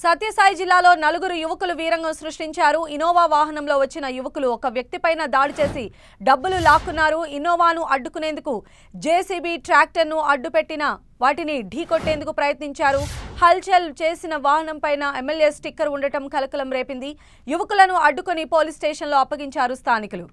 సత్యసాయి జిల్లాలో నలుగురు యువకులు వీరంగం సృష్టించారు ఇనోవా వాహనంలో వచ్చిన యువకులు ఒక వ్యక్తిపైన దాడి చేసి డబ్బులు లాక్కున్నారు ఇన్నోవాను అడ్డుకునేందుకు జేసీబీ ట్రాక్టర్ను అడ్డుపెట్టిన వాటిని ఢీకొట్టేందుకు ప్రయత్నించారు హల్చల్ చేసిన వాహనం పైన ఎమ్మెల్యే స్టిక్కర్ ఉండటం కలకలం రేపింది యువకులను అడ్డుకొని పోలీస్ స్టేషన్లో అప్పగించారు స్థానికులు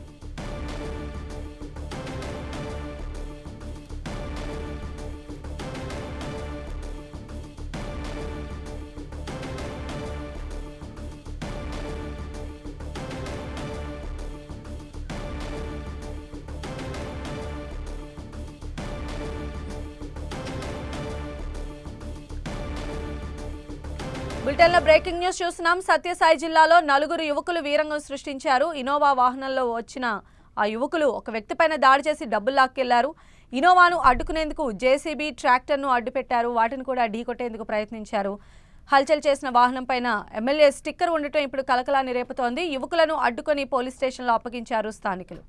బులెటిన్లో బ్రేకింగ్ న్యూస్ చూస్తున్నాం సత్యసాయి జిల్లాలో నలుగురు యువకులు వీరంగం సృష్టించారు ఇనోవా వాహనంలో వచ్చిన ఆ యువకులు ఒక వ్యక్తిపైన దాడి చేసి డబ్బులు లాక్కెళ్లారు ఇనోవాను అడ్డుకునేందుకు జేసీబీ ట్రాక్టర్ను అడ్డుపెట్టారు వాటిని కూడా ఢీకొట్టేందుకు ప్రయత్నించారు హల్చల్ చేసిన వాహనం పైన ఎమ్మెల్యే స్టిక్కర్ ఉండటం ఇప్పుడు కలకలాన్ని రేపుతోంది యువకులను అడ్డుకొని పోలీస్ స్టేషన్లో అప్పగించారు స్థానికులు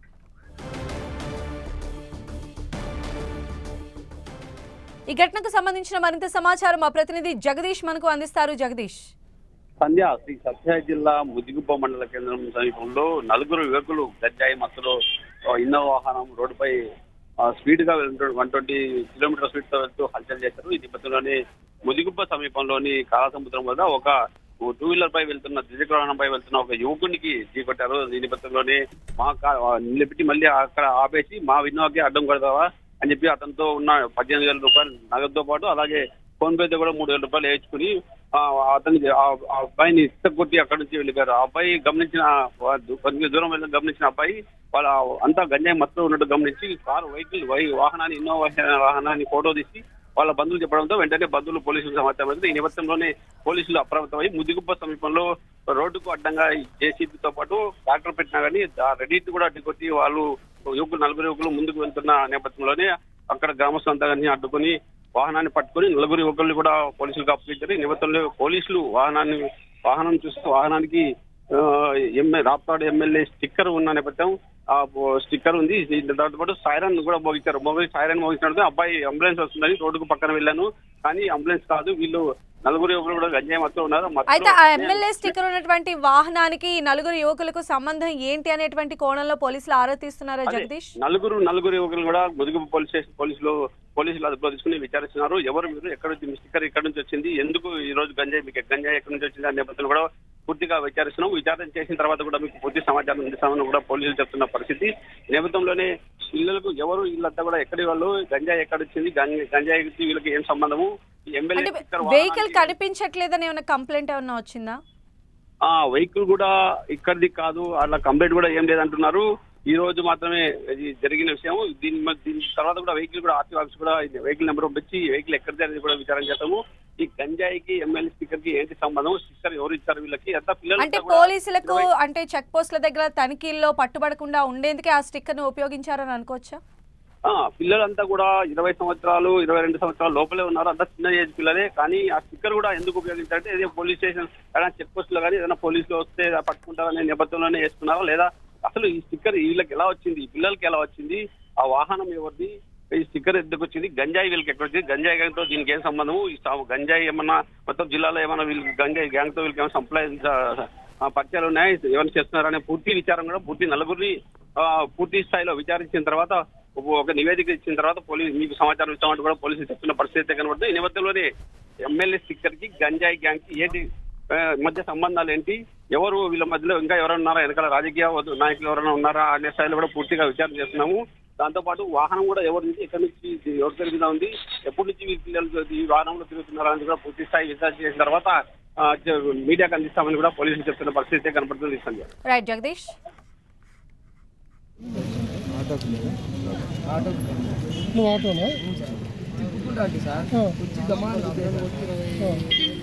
ఈ ఘటనకు సంబంధించిన మరింత సమాచారం మా ప్రతినిధి జగదీష్ మనకు అందిస్తారు జగదీష్ సంధ్య శ్రీ సత్యసాయి జిల్లా ముదిగుప్ప మండల కేంద్రం సమీపంలో నలుగురు యువకులు గజ్జాయి మత్తులో ఆ, ఇన్నోవా వాహనం రోడ్డుపై ఆ, స్పీడ్ గా వెళ్తూ వన్ ట్వంటీ కిలోమీటర్ స్పీడ్ తో వెళ్తూ హల్చల్ చేశారు ఈ నేపథ్యంలోని ముదిగుప్ప సమీపంలోని కాళసముద్రం వద్ద ఒక టూ వీలర్ పై వెళ్తున్న ద్విచక్ర వాహనంపై వెళ్తున్న ఒక యువకునికి ఢీకొట్టారు ఈ నేపథ్యంలోనే మా కా- ఆ, నిలబెట్టి మళ్ళీ అక్కడ ఆపేసి మా విన్నోకి అడ్డం కొడతావా అని చెప్పి అతనితో ఉన్న పద్దెనిమిది వేల రూపాయలు నగదుతో పాటు అలాగే ఫోన్ పేతో కూడా మూడు వేల రూపాయలు వేయించుకుని ఆ, అతనికి ఆ ఆ అబ్బాయిని ఇసుక కొట్టి అక్కడి నుంచి వెళ్ళిపోయారు ఆ అబ్బాయి గమనించిన వా- కొంచెం దూరం వెళ్ళి గమనించిన అబ్బాయి వాళ్ళ అంతా గంజాయి మత్తులో ఉన్నట్టు గమనించి కారు వెహికల్ వై- వాహనాన్ని ఇన్నోవా వాహనాన్ని ఫోటో తీసి వాళ్ళ బంధువులు చెప్పడంతో వెంటనే బంధువులు పోలీసులకు సమాచారం అందింది ఈ నేపథ్యంలోనే పోలీసులు అప్రమత్తమై ముదిగుప్ప సమీపంలో రోడ్డుకు అడ్డంగా జేసీబీతో పాటు ట్రాక్టర్ పెట్టినా కానీ రెడీట్ కూడా అడ్డుకొట్టి వాళ్ళు యువకులు నలుగురు యువకులు ముందుకు వెళ్తున్న నేపథ్యంలోనే అక్కడ గ్రామస్తులంతా కానీ అడ్డుకొని వాహనాన్ని పట్టుకొని నలుగురు యువకుల్ని కూడా పోలీసులకు అప్పగించారు ఈ నేపథ్యంలో పోలీసులు వాహనాన్ని వాహనం చూస్తే వాహనానికి ఆ, ఎమ్మె రాప్తాడు ఎమ్మెల్యే స్టిక్కర్ ఉన్న నేపథ్యం ఆ బో- స్టిక్కర్ ఉంది దీంతో దాంతో పాటు సైరన్ కూడా మోగించారు మోగి సైరన్ మోగించినట్టు అబ్బాయి అంబులెన్స్ వస్తుందని రోడ్డుకు పక్కన వెళ్ళాను కానీ అంబులెన్స్ కాదు వీళ్ళు నలుగురు యువకులు కూడా గంజాయి మొత్తం ఉన్నారు మత్తులో- అయితే ఆ ఎమ్మెల్యే స్టిక్కర్ ఉన్నటువంటి వాహనానికి ఈ నలుగురు యువకులకు సంబంధం ఏంటి అనేటువంటి కోణంలో పోలీసులు ఆరా తీస్తున్నారా అదే, జగదీష్ నలుగురు నలుగురు యువకులు కూడా ముదుగు పోలీస్ స్టేషన్ పోలీసులు పోలీసులు అదుపులో తీసుకుని విచారిస్తున్నారు ఎవరు మీరు ఎక్కడ నుంచి మీ స్టిక్కర్ ఎక్కడి నుంచి వచ్చింది ఎందుకు ఈ రోజు గంజాయి మీకు గంజాయి ఎక్కడి నుంచి వచ్చింది అనే నేపథ్యంలో కూడా పూర్తిగా విచారిస్తున్నాం విచారణ చేసిన తర్వాత కూడా మీకు పూర్తి సమాచారం అందిస్తామని కూడా పోలీసులు చెప్తున్న పరిస్థితి ఈ నేపథ్యంలోనే పిల్లలకు ఎవరు వీళ్ళంతా కూడా ఎక్కడి వాళ్ళు గంజాయి ఎక్కడ వచ్చింది గంజాయి గంజాయికి వీళ్ళకి ఏం సంబంధము ఈ ఎమ్మెల్యే అంటే స్టిక్కర్ వెహికల్ వాహనానికి- కనిపించట్లేదని ఏమైనా కంప్లైంట్ ఏమైనా వచ్చిందా ఆ వెహికల్ కూడా ఇక్కడిది కాదు అలా కంప్లైంట్ కూడా ఏం లేదంటున్నారు ఈ రోజు మాత్రమే ఇది జరిగిన విషయం దీని మ- దీని తర్వాత కూడా వెహికల్ కూడా ఆర్టీ ఆఫీస్ కూడా ఇది వెహికల్ నెంబర్ పంపించి ఈ వెహికల్ ఎక్కడిది అనేది కూడా విచారణ చేస్తాము ఈ గంజాయికి ఎమ్మెల్యే స్టిక్కర్ కి ఏంటి సంబంధం స్టిక్కర్ ఎవరు ఇచ్చారు వీళ్ళకి ఎంత అంటే పిల్లలు పోలీసులకు అంటే చెక్ పోస్టుల దగ్గర తనిఖీల్లో పట్టుబడకుండా ఉండేందుకే ఆ స్టిక్కర్ ను ఉపయోగించారని అనుకోవచ్చా పిల్లలంతా కూడా ఇరవై సంవత్సరాలు ఇరవై రెండు సంవత్సరాల లోపలే ఉన్నారు అంతా చిన్న ఏజ్ పిల్లలే కానీ ఆ స్టిక్కర్ కూడా ఎందుకు ఉపయోగించారంటే ఏదో పోలీస్ స్టేషన్ ఏదైనా చెక్ పోస్ట్ లో కానీ ఏదైనా పోలీసులు వస్తే పట్టుకుంటారనే నేపథ్యంలోనే వేసుకున్నారా లేదా అసలు ఈ స్టిక్కర్ వీళ్ళకి ఎలా వచ్చింది ఈ పిల్లలకి ఎలా వచ్చింది ఆ వాహనం ఎవరిది ఈ స్టిక్కర్ ఎందుకు వచ్చింది గంజాయి వీళ్ళకి ఎక్కడ వచ్చింది గంజాయి గ్యాంగ్ తో దీనికి ఏం సంబంధము ఈ సా- గంజాయి ఏమన్నా మొత్తం జిల్లాలో ఏమన్నా వీళ్ళకి గంజాయి గ్యాంగ్ తో వీళ్ళకి ఏమైనా సంప్లై ఆ, పరిచయాలు ఉన్నాయి ఏమైనా చేస్తున్నారనే పూర్తి విచారం కూడా పూర్తి నలుగురిని ఆ, పూర్తి స్థాయిలో విచారించిన తర్వాత ఒక- ఒక నివేదిక ఇచ్చిన తర్వాత పోలీసు మీకు సమాచారం ఇస్తామంటూ కూడా పోలీసులు చెప్తున్న పరిస్థితి అయితే కనబడుతుంది ఈ నేపథ్యంలోనే ఎమ్మెల్యే స్టిక్కర్ కి గంజాయి గ్యాంగ్ కి ఏంటి ఆ, మధ్య సంబంధాలు ఏంటి ఎవరు వీళ్ళ మధ్యలో ఇంకా ఎవరైనా ఉన్నారా వెనకాల రాజకీయ వద్దు- నాయకులు ఎవరైనా ఉన్నారా అనే స్థాయిలో కూడా పూర్తిగా విచారణ చేస్తున్నాము దాంతో పాటు వాహనం కూడా ఎవరి నుంచి ఎక్కడి నుంచి ఇది ఎవరి పేరు మీద ఉంది ఎప్పటి నుంచి వీళ్ళ పిల్లలు ఈ వాహనంలో తిరుగుతున్నారా అని కూడా పూర్తి స్థాయి విచారణ చేసిన తర్వాత ఆ, జ- మీడియాకు అందిస్తామని కూడా పోలీసులు చెప్తున్న పరిస్థితి అయితే కనపడుతుంది సంజయ్ రైట్ జగదీష్ నువ్వు ఆటోనా తిప్పుకుంటా అంటే సార్ వచ్చి గమాన్